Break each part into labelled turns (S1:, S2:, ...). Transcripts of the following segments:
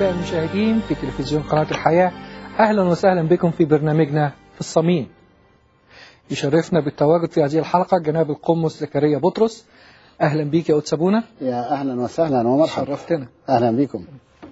S1: أعزائي المشاهدين في تلفزيون قناة الحياة أهلا وسهلا بكم في برنامجنا في الصميم يشرفنا بالتواجد في هذه الحلقة جناب القمص زكريا بطرس أهلا بيك يا أتسابونا
S2: يا اهلا وسهلا ومرحبا
S1: شرفتنا
S2: اهلا بكم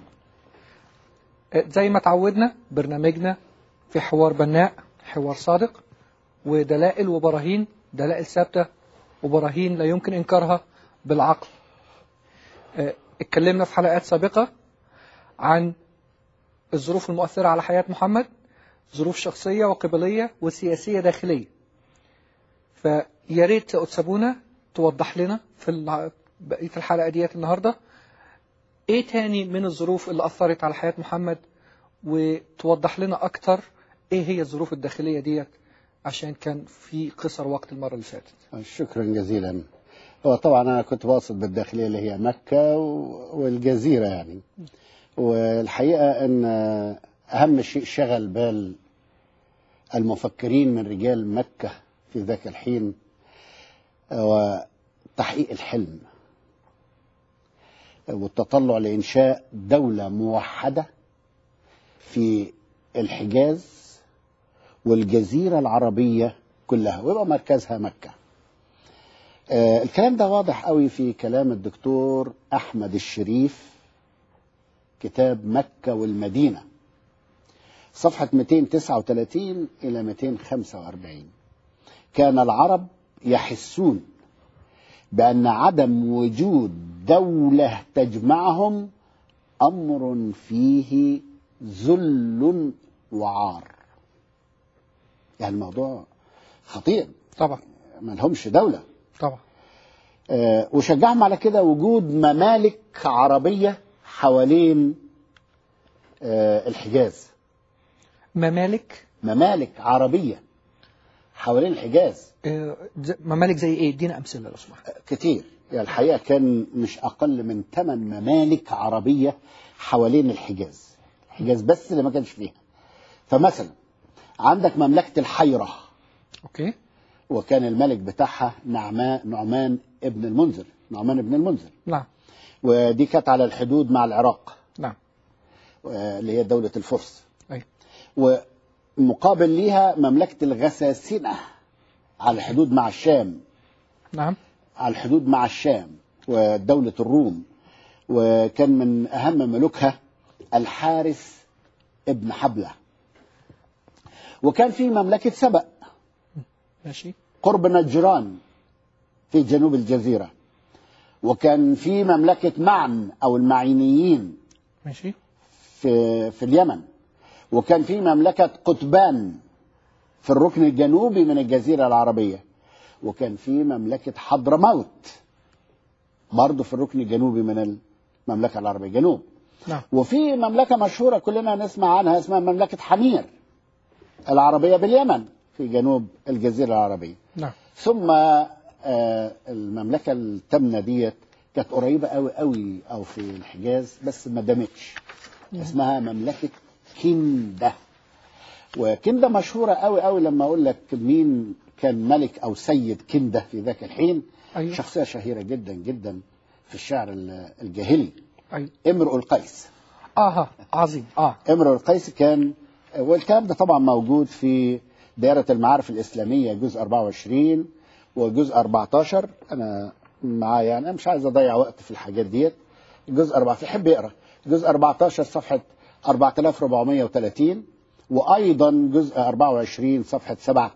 S1: زي ما تعودنا برنامجنا في حوار بناء حوار صادق ودلائل وبراهين دلائل ثابتة وبراهين لا يمكن إنكارها بالعقل اه، اتكلمنا في حلقات سابقة عن الظروف المؤثرة على حياة محمد ظروف شخصية وقبلية وسياسية داخلية فيا ريت يا أتسابونا توضح لنا في الع- بقية الحلقة ديت النهاردة ايه تاني من الظروف اللي أثرت على حياة محمد وتوضح لنا أكتر ايه هي الظروف الداخلية ديت عشان كان في قصر وقت المرة اللي فاتت
S2: شكرا جزيلا هو طبعا انا كنت باقصد بالداخليه اللي هي مكه و- والجزيره يعني والحقيقه ان اهم شيء شغل بال المفكرين من رجال مكه في ذاك الحين هو تحقيق الحلم والتطلع لانشاء دوله موحده في الحجاز والجزيره العربيه كلها ويبقى مركزها مكه آه، الكلام ده واضح قوي في كلام الدكتور احمد الشريف كتاب مكه والمدينه صفحه 239 الى 245 كان العرب يحسون بان عدم وجود دوله تجمعهم امر فيه ذل وعار يعني الموضوع خطير
S1: طبعا
S2: ما لهمش دوله
S1: طبعا
S2: آه، وشجعهم على كده وجود ممالك عربية حوالين آه، الحجاز
S1: ممالك
S2: ممالك عربية حوالين الحجاز
S1: آه، ز- ممالك زي ايه ادينا أمثلة لو سمحت
S2: آه، كتير يعني الحقيقة كان مش أقل من ثمان ممالك عربية حوالين الحجاز الحجاز بس اللي ما كانش فيها فمثلا عندك مملكة الحيرة
S1: اوكي
S2: وكان الملك بتاعها نعمان نعمان ابن المنذر نعمان ابن المنذر
S1: نعم
S2: ودي كانت على الحدود مع العراق
S1: نعم
S2: آه، اللي هي دولة الفرس
S1: أي.
S2: ومقابل ليها مملكة الغساسنة على الحدود مع الشام
S1: نعم
S2: على الحدود مع الشام ودولة الروم وكان من أهم ملوكها الحارث ابن حبلة وكان في مملكة سبأ
S1: ماشي
S2: قرب نجران في جنوب الجزيرة وكان في مملكة معن أو المعينيين
S1: ماشي
S2: في في اليمن وكان في مملكة قطبان في الركن الجنوبي من الجزيرة العربية وكان في مملكة حضرموت برضه في الركن الجنوبي من المملكة العربية جنوب
S1: نعم
S2: وفي مملكة مشهورة كلنا نسمع عنها اسمها مملكة حمير العربية باليمن في جنوب الجزيرة العربية
S1: نعم
S2: ثم آه، المملكة التامنة ديت كانت قريبة قوي قوي أو في الحجاز بس ما دامتش اسمها مملكة كندة وكندة مشهورة قوي قوي لما أقول لك مين كان ملك أو سيد كندة في ذاك الحين
S1: أيوه.
S2: شخصية شهيرة جدا جدا في الشعر ال- الجاهلي
S1: أي
S2: امرؤ القيس
S1: آها عظيم آه
S2: امرؤ القيس كان والكلام ده طبعا موجود في دائرة المعارف الإسلامية جزء 24 وجزء 14 أنا معايا يعني أنا مش عايز أضيع وقت في الحاجات ديت جزء 14 يحب يقرأ جزء 14 صفحة 4430 وأيضا جزء 24 صفحة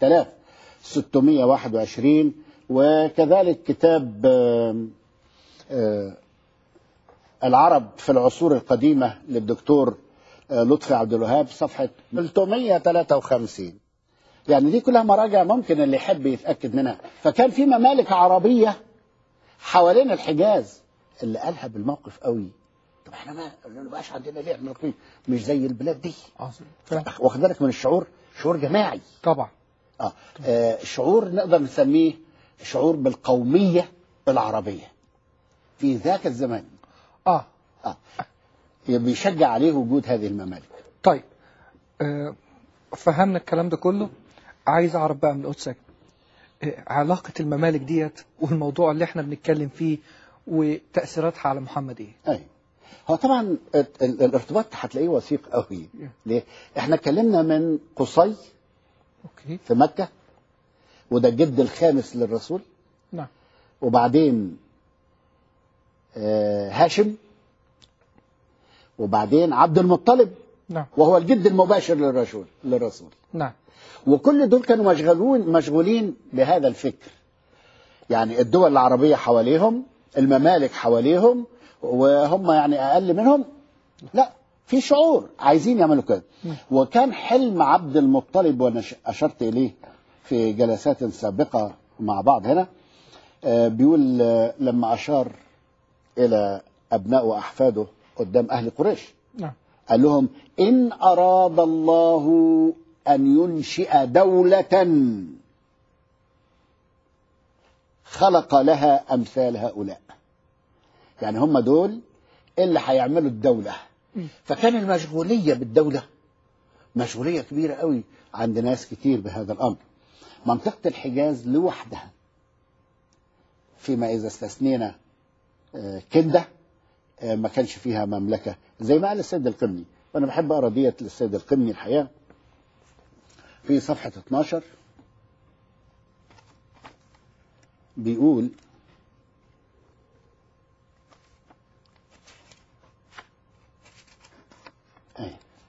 S2: 7621 وكذلك كتاب آم، آه، العرب في العصور القديمة للدكتور آه، لطفي عبد الوهاب صفحة 353 يعني دي كلها مراجع ممكن اللي يحب يتأكد منها فكان في ممالك عربية حوالين الحجاز اللي قالها بالموقف قوي طب احنا ما ما بقاش عندنا ليه احنا مش زي البلاد دي
S1: عظيم فعلا.
S2: واخد بالك من الشعور شعور جماعي
S1: طبعا
S2: آه. آه شعور نقدر نسميه شعور بالقومية العربية في ذاك الزمان
S1: آه
S2: آه. بيشجع عليه وجود هذه الممالك
S1: طيب آه فهمنا الكلام ده كله عايز أعرف بقى من قدسك آه علاقة الممالك ديت والموضوع اللي احنا بنتكلم فيه وتأثيراتها على محمد ايه
S2: أي. هو طبعا ال- ال- الارتباط هتلاقيه وثيق قوي ليه؟ احنا اتكلمنا من قصي
S1: اوكي
S2: في مكة وده الجد الخامس للرسول
S1: نعم
S2: وبعدين آه، هاشم وبعدين عبد المطلب
S1: نعم
S2: وهو الجد المباشر للرسول للرسول
S1: نعم
S2: وكل دول كانوا مشغولون مشغولين بهذا الفكر يعني الدول العربية حواليهم الممالك حواليهم وهم يعني أقل منهم لا في شعور عايزين يعملوا كده وكان حلم عبد المطلب وأنا ش- أشرت إليه في جلسات سابقة مع بعض هنا آه، بيقول آه، لما أشار إلى أبناء وأحفاده قدام أهل قريش
S1: نعم
S2: قال لهم إن أراد الله أن ينشئ دولة خلق لها أمثال هؤلاء يعني هم دول اللي هيعملوا الدولة فكان المشغولية بالدولة مشغولية كبيرة قوي عند ناس كتير بهذا الأمر منطقة الحجاز لوحدها فيما إذا استثنينا آه، كندة آه، ما كانش فيها مملكة زي ما قال السيد القمني وأنا بحب أقرأ ديت للسيد القمني الحقيقة في صفحة 12 بيقول أي.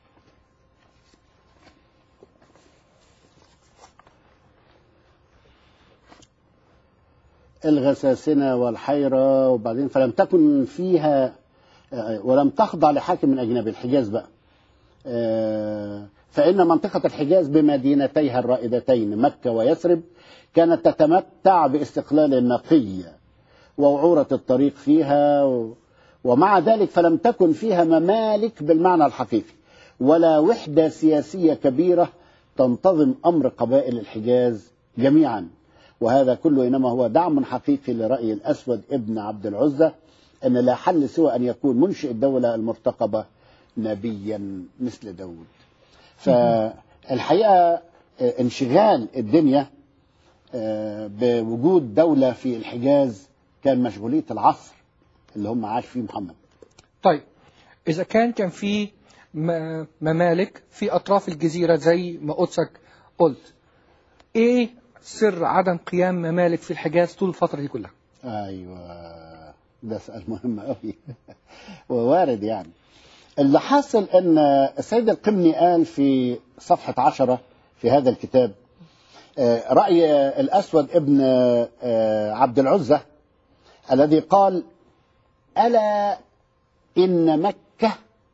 S2: الغساسنة والحيرة وبعدين فلم تكن فيها آه، ولم تخضع لحاكم من أجنبي الحجاز بقى آه، فإن منطقة الحجاز بمدينتيها الرائدتين مكة ويثرب كانت تتمتع باستقلال نقي ووعورة الطريق فيها و... ومع ذلك فلم تكن فيها ممالك بالمعنى الحقيقي ولا وحدة سياسية كبيرة تنتظم أمر قبائل الحجاز جميعا وهذا كله إنما هو دعم حقيقي لرأي الأسود ابن عبد العزة أن لا حل سوى أن يكون منشئ الدولة المرتقبة نبيا مثل داود فالحقيقة آه، انشغال الدنيا آه، بوجود دولة في الحجاز كان مشغولية العصر اللي هم عاش فيه محمد
S1: طيب إذا كان كان في م- ممالك في أطراف الجزيرة زي ما قدسك قلت إيه سر عدم قيام ممالك في الحجاز طول الفترة دي كلها
S2: ايوه ده سؤال مهم قوي ووارد يعني اللي حاصل ان السيد القمني قال في صفحة عشرة في هذا الكتاب آه، رأي الأسود ابن آه، عبد العزة الذي قال ألا إن مكة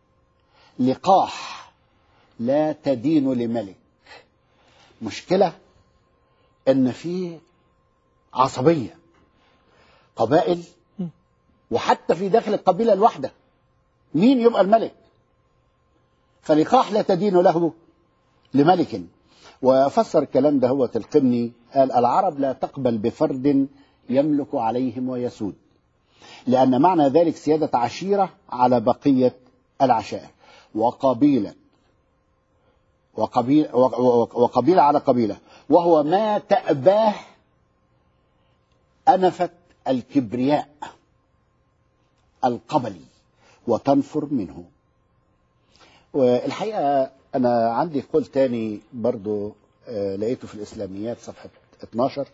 S2: لقاح لا تدين لملك مشكلة إن في عصبية قبائل وحتى في داخل القبيلة الواحدة مين يبقى الملك فلقاح لا تدين له لملك وفسر الكلام ده هو القمني قال العرب لا تقبل بفرد يملك عليهم ويسود لأن معنى ذلك سيادة عشيرة على بقية العشائر وقبيلة وقبيلة, وقبيلة على قبيلة وهو ما تأباه أنفة الكبرياء القبلي وتنفر منه والحقيقة أنا عندي قول تاني برضو آه، لقيته في الإسلاميات صفحة 12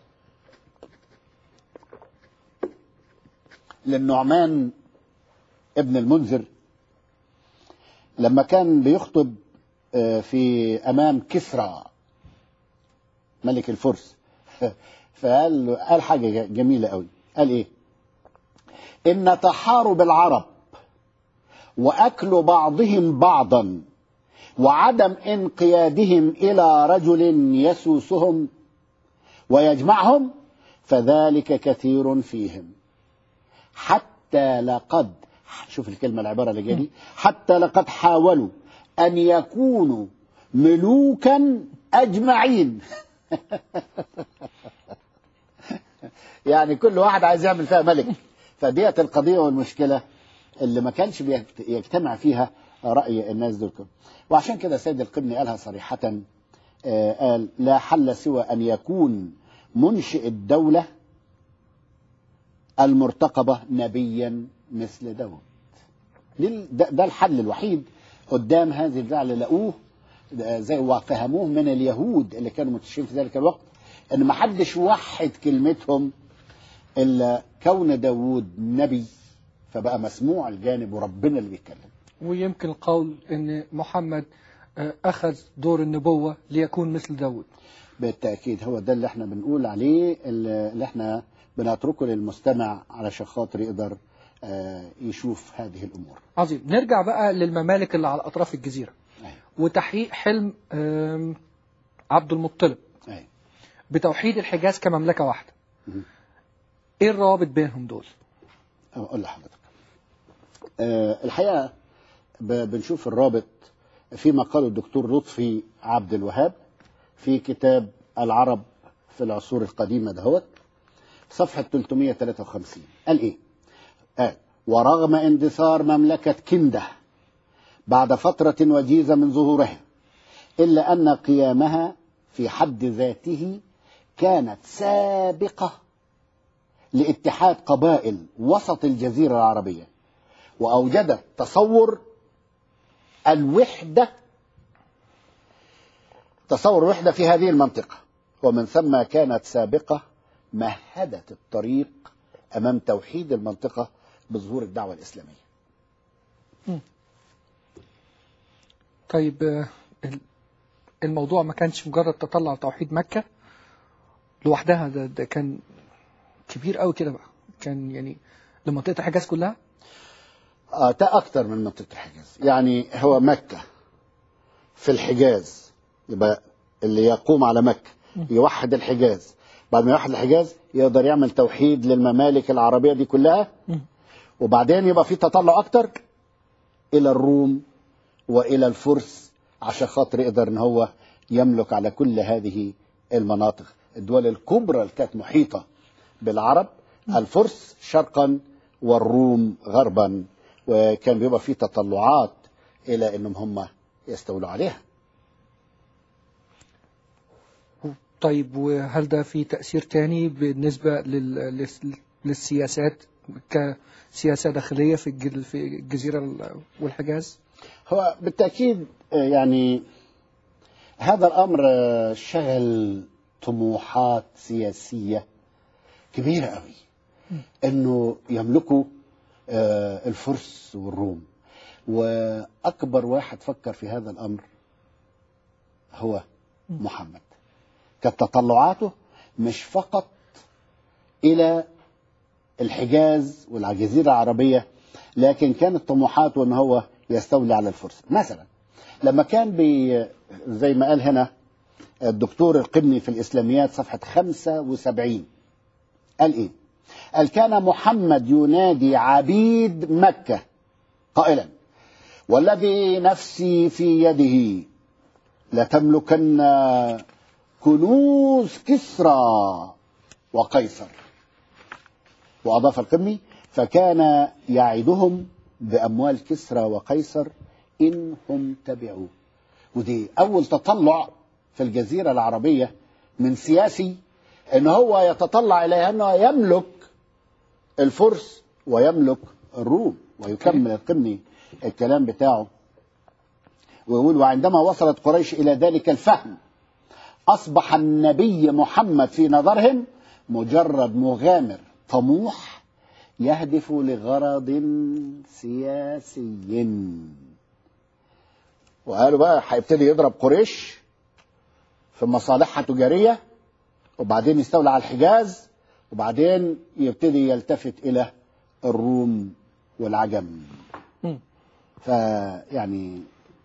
S2: للنعمان ابن المنذر لما كان بيخطب آه، في أمام كسرى ملك الفرس فقال له- قال حاجة جميلة قوي قال إيه إن تحارب العرب وأكل بعضهم بعضا وعدم انقيادهم إلى رجل يسوسهم ويجمعهم فذلك كثير فيهم حتى لقد شوف الكلمة العبارة اللي جايه دي حتى لقد حاولوا أن يكونوا ملوكا أجمعين يعني كل واحد عايز يعمل فيها ملك فديت القضية والمشكلة اللي ما كانش بيجت- يجتمع فيها رأي الناس دول كلهم. وعشان كده سيد القبني قالها صريحة آه، قال لا حل سوى أن يكون منشئ الدولة المرتقبة نبيا مثل داود دي ال- ده, ده الحل الوحيد قدام هذه البتاع اللي لقوه ده زي وفهموه من اليهود اللي كانوا منتشرين في ذلك الوقت ان ما حدش وحد كلمتهم الا كون داوود نبي فبقى مسموع الجانب وربنا اللي بيتكلم
S1: ويمكن القول ان محمد آه، اخذ دور النبوة ليكون مثل داود
S2: بالتاكيد هو ده اللي احنا بنقول عليه اللي اللي احنا بنتركه للمستمع علشان خاطر يقدر آه، يشوف هذه الامور
S1: عظيم نرجع بقى للممالك اللي على اطراف الجزيرة
S2: أيوة.
S1: وتحقيق حلم آم، عبد المطلب
S2: أيوة.
S1: بتوحيد الحجاز كمملكة واحدة
S2: مهم.
S1: ايه الروابط بينهم دول
S2: اقول لحضرتك آه، الحقيقه ب- بنشوف الرابط فيما قاله الدكتور لطفي عبد الوهاب في كتاب العرب في العصور القديمه دهوت صفحه 353 قال ايه؟ قال ورغم اندثار مملكه كنده بعد فتره وجيزه من ظهورها الا ان قيامها في حد ذاته كانت سابقه لاتحاد قبائل وسط الجزيرة العربية وأوجدت تصور الوحدة تصور الوحدة في هذه المنطقة ومن ثم كانت سابقة مهدت الطريق أمام توحيد المنطقة بظهور الدعوة الإسلامية
S1: طيب آه، ال- الموضوع ما كانش مجرد تطلع توحيد مكة لوحدها ده, ده كان كبير قوي كده بقى كان يعني لمنطقة الحجاز كلها
S2: آه ده أكتر من منطقة الحجاز يعني هو مكة في الحجاز يبقى اللي يقوم على مكة يوحد الحجاز بعد ما يوحد الحجاز يقدر يعمل توحيد للممالك العربية دي كلها
S1: مم.
S2: وبعدين يبقى في تطلع أكتر إلى الروم وإلى الفرس عشان خاطر يقدر إن هو يملك على كل هذه المناطق الدول الكبرى اللي كانت محيطة بالعرب الفرس شرقا والروم غربا وكان بيبقى في تطلعات إلى إنهم هم يستولوا عليها
S1: طيب وهل ده في تأثير تاني بالنسبة لل... لل- للسياسات كسياسة داخلية في الج- في الجزيرة ال- والحجاز
S2: هو بالتأكيد آه، يعني هذا الأمر آه، شغل طموحات سياسية كبيرة قوي أنه يملكوا آه، الفرس والروم وأكبر واحد فكر في هذا الأمر هو محمد كانت تطلعاته مش فقط إلى الحجاز والجزيرة العربية لكن كانت طموحاته ان هو يستولي على الفرس مثلا لما كان بي زي ما قال هنا الدكتور القبني في الإسلاميات صفحة 75 قال إيه قال كان محمد ينادي عبيد مكة قائلا والذي نفسي في يده لتملكن كنوز كسرى وقيصر وأضاف القمي فكان يعدهم بأموال كسرى وقيصر إن هم تبعوه ودي أول تطلع في الجزيرة العربية من سياسي إن هو يتطلع إلى أنه يملك الفرس ويملك الروم ويكمل القمي الكلام بتاعه ويقول وعندما وصلت قريش إلى ذلك الفهم أصبح النبي محمد في نظرهم مجرد مغامر طموح يهدف لغرض سياسي وقالوا بقى هيبتدي يضرب قريش في مصالحها التجارية وبعدين يستولى على الحجاز وبعدين يبتدي يلتفت إلى الروم والعجم
S1: مم.
S2: فيعني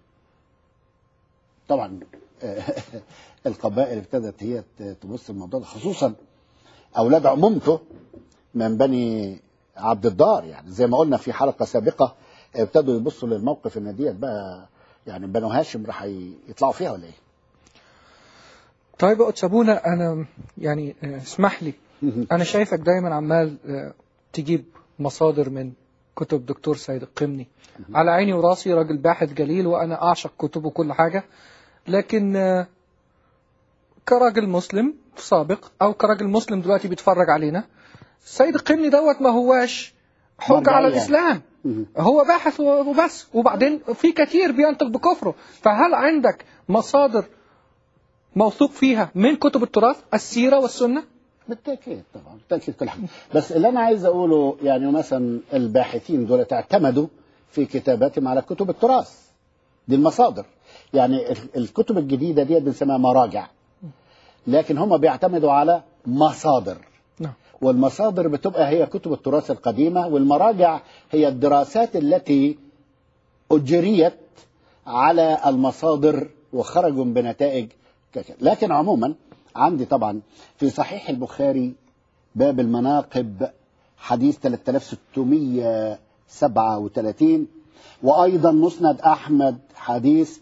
S2: طبعا القبائل ابتدت هي تبص الموضوع ده خصوصا اولاد عمومته من بني عبد الدار يعني زي ما قلنا في حلقه سابقه ابتدوا يبصوا للموقف ان ديت بقى يعني بنو هاشم راح يطلعوا فيها ولا ايه؟
S1: طيب يا أتسابونا أنا يعني آه، اسمح لي أنا شايفك دايما عمال آه، تجيب مصادر من كتب دكتور سيد القمني على عيني وراسي راجل باحث جليل وأنا أعشق كتبه وكل حاجة لكن آه، كراجل مسلم سابق أو كراجل مسلم دلوقتي بيتفرج علينا سيد القمني دوت ما هواش حجة
S2: مرجعية.
S1: على الإسلام هو باحث وبس وبعدين في كتير بينطق بكفره فهل عندك مصادر موثوق فيها من كتب التراث السيرة والسنة
S2: بالتاكيد طبعا بالتاكيد كل حاجه بس اللي انا عايز اقوله يعني مثلا الباحثين دول اعتمدوا في كتاباتهم على كتب التراث دي المصادر يعني ال- الكتب الجديده دي بنسميها مراجع لكن هم بيعتمدوا على مصادر
S1: نعم
S2: والمصادر بتبقى هي كتب التراث القديمه والمراجع هي الدراسات التي اجريت على المصادر وخرجوا بنتائج كذا لكن عموما عندي طبعا في صحيح البخاري باب المناقب حديث 3637 وايضا مسند احمد حديث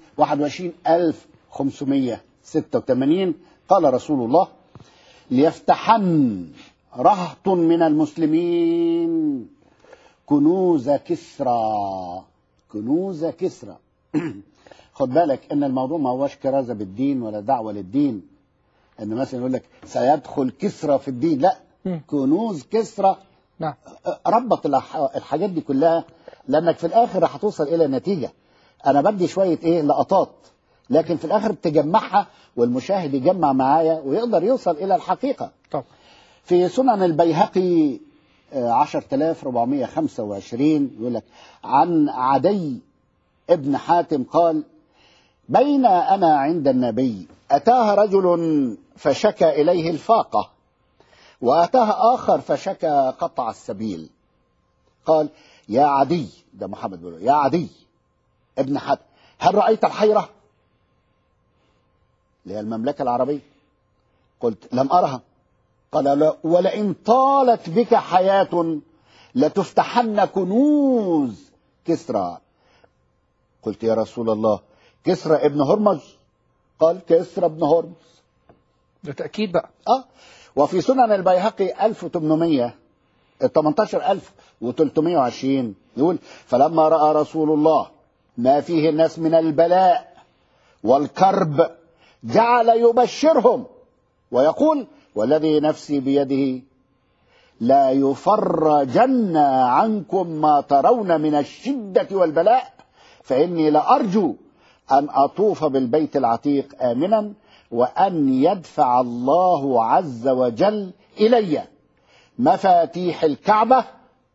S2: 21586 قال رسول الله ليفتحن رهط من المسلمين كنوز كسرى كنوز كسرى خد بالك ان الموضوع ما هوش كرازه بالدين ولا دعوه للدين ان مثلا يقول لك سيدخل كسرى في الدين لا
S1: مم.
S2: كنوز كسرى
S1: نعم
S2: ربط الح- الحاجات دي كلها لانك في الاخر راح توصل الى نتيجه انا بدي شويه ايه لقطات لكن في الاخر بتجمعها والمشاهد يجمع معايا ويقدر يوصل الى الحقيقه
S1: طب
S2: في سنن البيهقي آه، 10425 يقول لك عن عدي ابن حاتم قال بين أنا عند النبي أتاه رجل فشكى إليه الفاقة وأتاه آخر فشكى قطع السبيل قال يا عدي ده محمد بيقول له، يا عدي ابن حاتم هل رأيت الحيرة اللي هي المملكة العربية قلت لم أرها قال لا ولئن طالت بك حياة لتفتحن كنوز كسرى قلت يا رسول الله كسرى ابن هرمز قال كسرى ابن هرمز
S1: ده تأكيد بقى
S2: اه وفي سنن البيهقي 1800 18320 يقول فلما راى رسول الله ما فيه الناس من البلاء والكرب جعل يبشرهم ويقول والذي نفسي بيده لا يفرجن عنكم ما ترون من الشده والبلاء فاني لارجو ان اطوف بالبيت العتيق امنا وان يدفع الله عز وجل الي مفاتيح الكعبه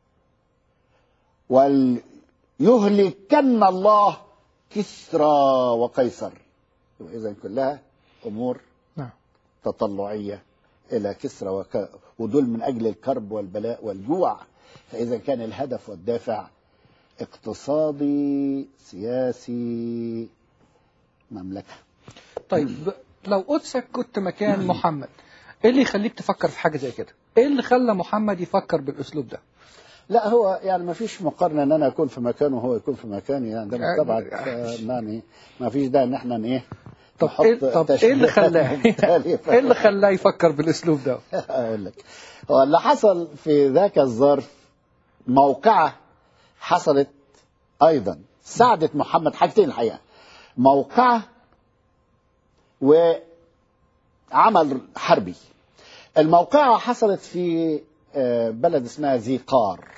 S2: وليهلكن الله كسرى وقيصر اذا كلها امور
S1: نعم
S2: تطلعيه الى كسرى وك... ودول من اجل الكرب والبلاء والجوع فاذا كان الهدف والدافع اقتصادي سياسي مملكه
S1: طيب لو قدسك كنت مكان محمد ايه اللي يخليك تفكر في حاجة زي كده ايه اللي خلى محمد يفكر بالاسلوب ده
S2: لا هو يعني ما فيش مقارنه ان انا اكون في مكانه وهو يكون في مكاني يعني ده
S1: يعني-
S2: مستبعد يعني ما فيش داعي ان احنا ايه
S1: طب
S2: نحط
S1: ايه طب ايه اللي خلاه
S2: تشبيهات
S1: ايه اللي خلاه يفكر بالاسلوب ده
S2: اقول لك هو اللي حصل في ذاك الظرف موقعه حصلت ايضا ساعدت محمد حاجتين الحقيقه موقعه وعمل حربي الموقعه حصلت في آه، بلد اسمها زيقار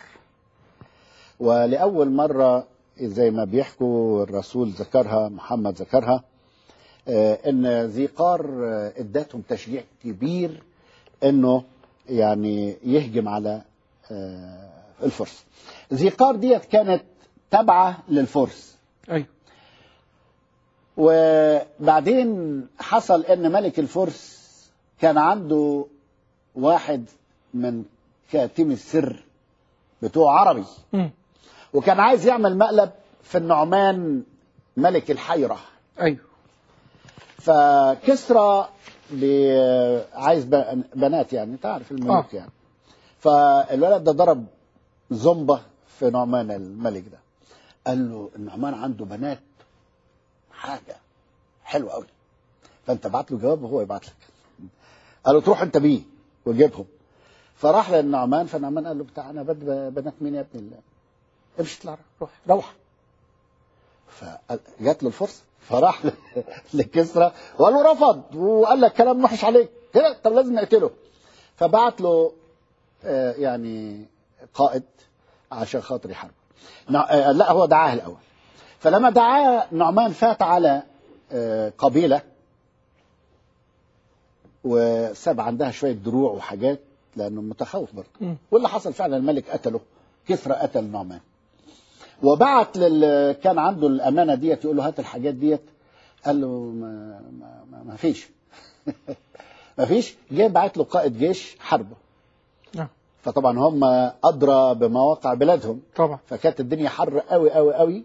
S2: ولاول مره زي ما بيحكوا الرسول ذكرها محمد ذكرها آه، ان زيقار آه، ادتهم تشجيع كبير انه يعني يهجم على آه، الفرس زيقار ديت كانت تابعه للفرس
S1: ايوه
S2: وبعدين حصل ان ملك الفرس كان عنده واحد من كاتم السر بتوع عربي
S1: مم.
S2: وكان عايز يعمل مقلب في النعمان ملك الحيره
S1: ايوه
S2: فكسرى ب- عايز ب- بنات يعني تعرف الملوك
S1: آه.
S2: يعني فالولد ده ضرب زنبه في نعمان الملك ده قال له النعمان عنده بنات حاجه حلوه قوي فانت بعت له جواب وهو يبعت لك قال له تروح انت بيه وجيبهم فراح للنعمان فالنعمان قال له بتاع انا بدي بنات مين يا ابني الله امشي اطلع روح روح فجات له الفرصه فراح ل- لكسرى وقال له رفض وقال لك كلام وحش عليك كده طب لازم نقتله فبعت له آه، يعني قائد عشان خاطر يحارب نع- آه، لا هو دعاه الاول فلما دعاه نعمان فات على آه، قبيله وساب عندها شويه دروع وحاجات لانه متخوف برضه
S1: مم.
S2: واللي حصل فعلا الملك قتله كسرى قتل نعمان وبعت لل كان عنده الامانه ديت يقول له هات الحاجات ديت قال له ما, ما, ما, ما فيش ما فيش جه بعت له قائد جيش حربه
S1: نعم
S2: فطبعا هم ادرى بمواقع بلادهم
S1: طبعا
S2: فكانت الدنيا حر قوي قوي قوي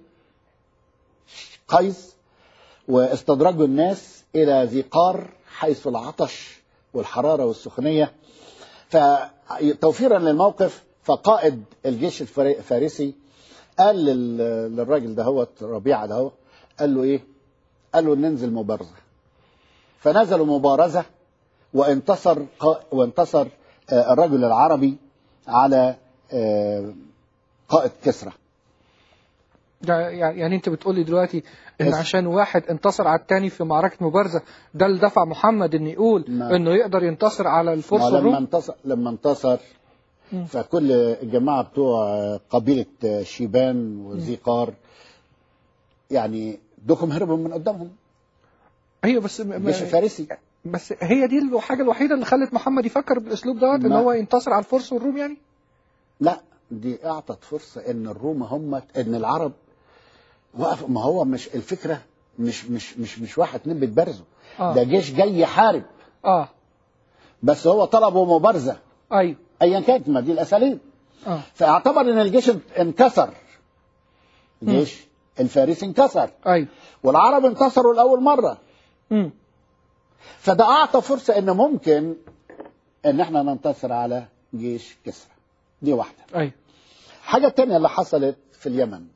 S2: قيس واستدرجوا الناس الى ذي قار حيث العطش والحراره والسخونيه فتوفيرا للموقف فقائد الجيش الفري- الفارسي قال لل- للراجل دهوت ربيعه دهو قال له ايه؟ قال له ننزل مبارزه فنزلوا مبارزه وانتصر قا- وانتصر آه، الرجل العربي على آه، قائد كسرى
S1: ده يعني يعني انت بتقول لي دلوقتي ان
S2: بس-
S1: عشان واحد انتصر على التاني في معركه مبارزه ده اللي دفع محمد ان يقول
S2: ما-
S1: انه يقدر ينتصر على الفرس
S2: ما لما
S1: والروم
S2: انتصر لما انتصر
S1: مم.
S2: فكل الجماعه بتوع قبيله شيبان وذي قار يعني دوكم هربوا من قدامهم
S1: ايوه بس م-
S2: الجيش
S1: م-
S2: الفارسي
S1: بس هي دي الحاجه الوحيده اللي خلت محمد يفكر بالاسلوب دوت ان
S2: ما-
S1: هو ينتصر على الفرس والروم يعني
S2: لا دي اعطت فرصه ان الروم هم ان العرب وقف ما هو مش الفكره مش مش مش مش واحد اتنين بيتبارزوا
S1: آه.
S2: ده جيش جاي يحارب
S1: اه
S2: بس هو طلبوا مبارزه
S1: ايوه
S2: ايا كانت ما دي الاساليب
S1: اه
S2: فاعتبر ان الجيش انكسر الجيش الفارسي انكسر
S1: ايوه
S2: والعرب انتصروا لاول مره
S1: امم
S2: فده اعطى فرصه ان ممكن ان احنا ننتصر على جيش كسرى دي واحده
S1: ايوه
S2: حاجه تانية اللي حصلت في اليمن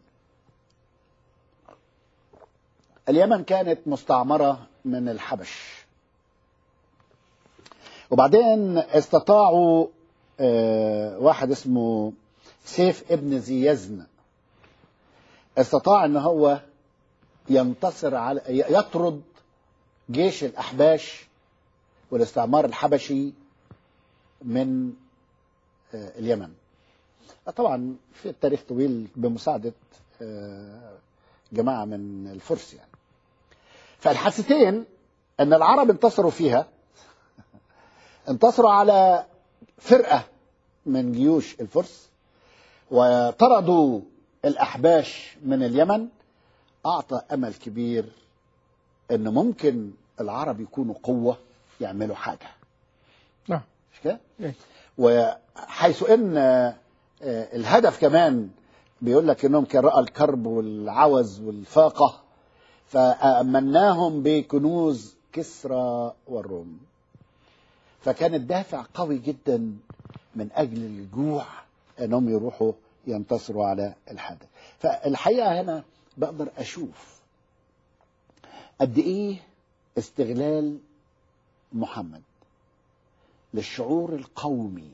S2: اليمن كانت مستعمره من الحبش وبعدين استطاعوا آه، واحد اسمه سيف ابن ذي يزن استطاع ان هو ينتصر على يطرد جيش الاحباش والاستعمار الحبشي من آه، اليمن طبعا في التاريخ طويل بمساعدة آه، جماعة من الفرس يعني فالحادثتين ان العرب انتصروا فيها انتصروا على فرقة من جيوش الفرس وطردوا الأحباش من اليمن أعطى أمل كبير ان ممكن العرب يكونوا قوة يعملوا حاجة
S1: نعم
S2: مش كده؟
S1: إيه.
S2: وحيث ان آه، آه، الهدف كمان بيقول لك انهم كان راى الكرب والعوز والفاقه فامناهم بكنوز كسرى والروم فكان الدافع قوي جدا من اجل الجوع انهم يروحوا ينتصروا على الحدث فالحقيقه هنا بقدر اشوف قد ايه استغلال محمد للشعور القومي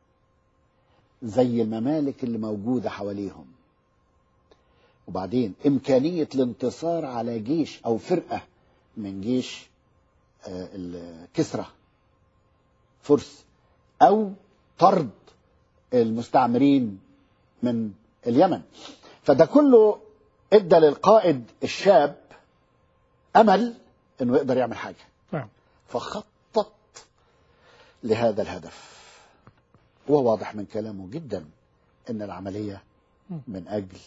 S2: زي الممالك اللي موجودة حواليهم وبعدين إمكانية الانتصار على جيش أو فرقة من جيش آه، الكسرى فرس أو طرد المستعمرين من اليمن فده كله ادى للقائد الشاب امل انه يقدر يعمل حاجه
S1: نعم
S2: فخطط لهذا الهدف وواضح من كلامه جدا ان العمليه من اجل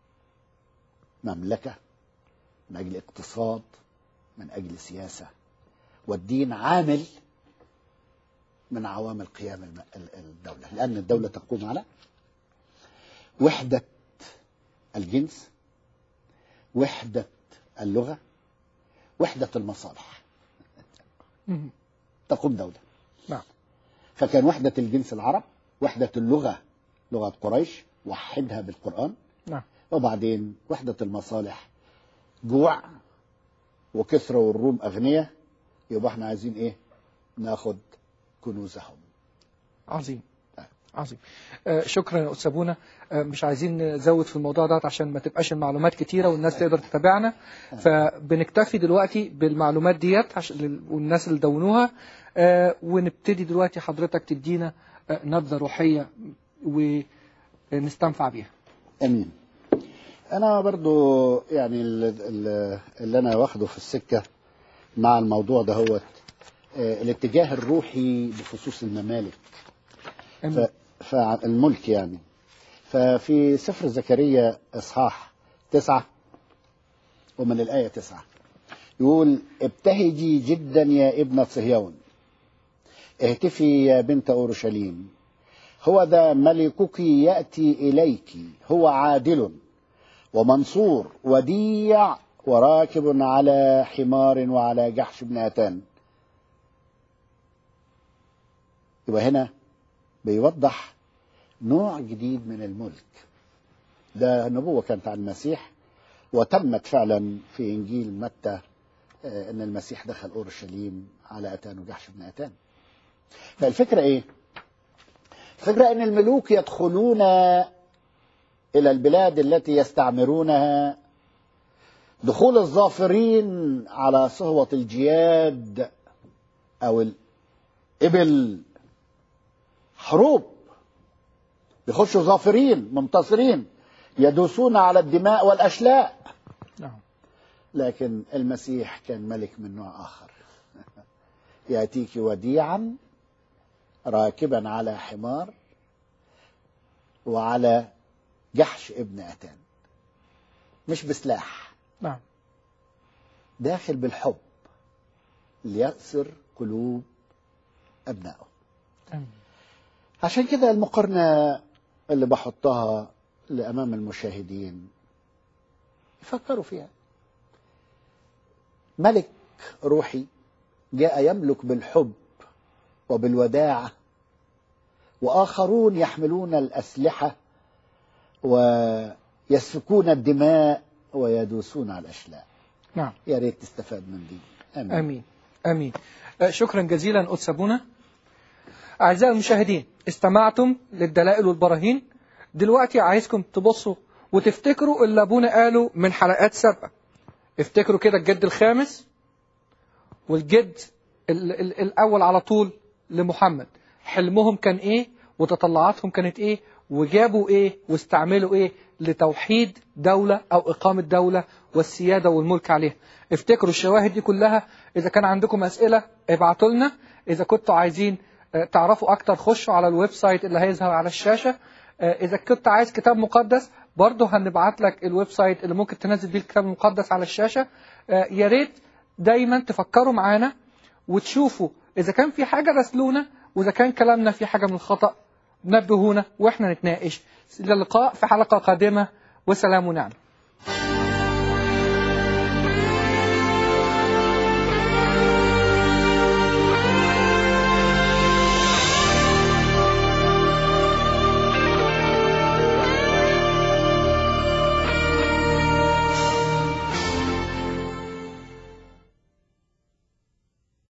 S2: مملكه من اجل اقتصاد من اجل سياسه والدين عامل من عوامل قيام الم- ال- الدوله لان الدوله تقوم على وحده الجنس وحده اللغه وحده المصالح
S1: مم.
S2: تقوم دوله
S1: نعم
S2: فكان وحدة الجنس العرب وحدة اللغة لغة قريش وحدها بالقرآن
S1: نعم
S2: وبعدين وحدة المصالح جوع وكسرى والروم أغنياء يبقى احنا عايزين ايه ناخد كنوزهم
S1: عظيم عظيم آه شكرا يا استاذ بونا آه مش عايزين نزود في الموضوع ده عشان ما تبقاش المعلومات كتيره والناس تقدر تتابعنا فبنكتفي دلوقتي بالمعلومات ديت عشان لل- والناس اللي دونوها آه ونبتدي دلوقتي حضرتك تدينا آه نبذه روحيه ونستنفع بيها
S2: امين انا برضو يعني ال- ال- اللي انا واخده في السكه مع الموضوع ده هو الاتجاه الروحي بخصوص الممالك ف-
S1: أمين.
S2: فالملك يعني ففي سفر زكريا اصحاح تسعة ومن الآية تسعة يقول ابتهجي جدا يا ابنة صهيون اهتفي يا بنت أورشليم هو ذا ملكك يأتي إليك هو عادل ومنصور وديع وراكب على حمار وعلى جحش بن أتان يبقى هنا بيوضح نوع جديد من الملك ده نبوة كانت عن المسيح وتمت فعلا في إنجيل متى آه، أن المسيح دخل أورشليم على أتان وجحش بن أتان فالفكرة إيه؟ الفكرة أن الملوك يدخلون إلى البلاد التي يستعمرونها دخول الظافرين على صهوة الجياد أو الإبل حروب بيخشوا ظافرين منتصرين يدوسون على الدماء والأشلاء
S1: نعم
S2: لكن المسيح كان ملك من نوع آخر يأتيك وديعا راكبا على حمار وعلى جحش ابن أتان مش بسلاح
S1: نعم
S2: داخل بالحب ليأسر قلوب أبنائه
S1: أمين.
S2: عشان كده المقارنة اللي بحطها لأمام المشاهدين يفكروا فيها ملك روحي جاء يملك بالحب وبالوداعة وآخرون يحملون الأسلحة ويسفكون الدماء ويدوسون على الأشلاء
S1: نعم
S2: يا ريت تستفاد من دي آمين,
S1: امين امين آه، شكرا جزيلا قدس ابونا اعزائي المشاهدين استمعتم للدلائل والبراهين دلوقتي عايزكم تبصوا وتفتكروا اللي ابونا قاله من حلقات سابقه افتكروا كده الجد الخامس والجد ال ال الاول على طول لمحمد حلمهم كان ايه وتطلعاتهم كانت ايه وجابوا ايه واستعملوا ايه لتوحيد دولة او اقامة دولة والسيادة والملك عليها افتكروا الشواهد دي كلها اذا كان عندكم اسئلة ابعتوا لنا اذا كنتوا عايزين آه، تعرفوا اكتر خشوا على الويب سايت اللي هيظهر على الشاشة آه، اذا كنت عايز كتاب مقدس برضه هنبعت لك الويب سايت اللي ممكن تنزل بيه الكتاب المقدس على الشاشة آه، يا ريت دايما تفكروا معانا وتشوفوا اذا كان في حاجة راسلونا واذا كان كلامنا في حاجة من الخطأ نبهونا واحنا نتناقش الى اللقاء في حلقة قادمة وسلام ونعم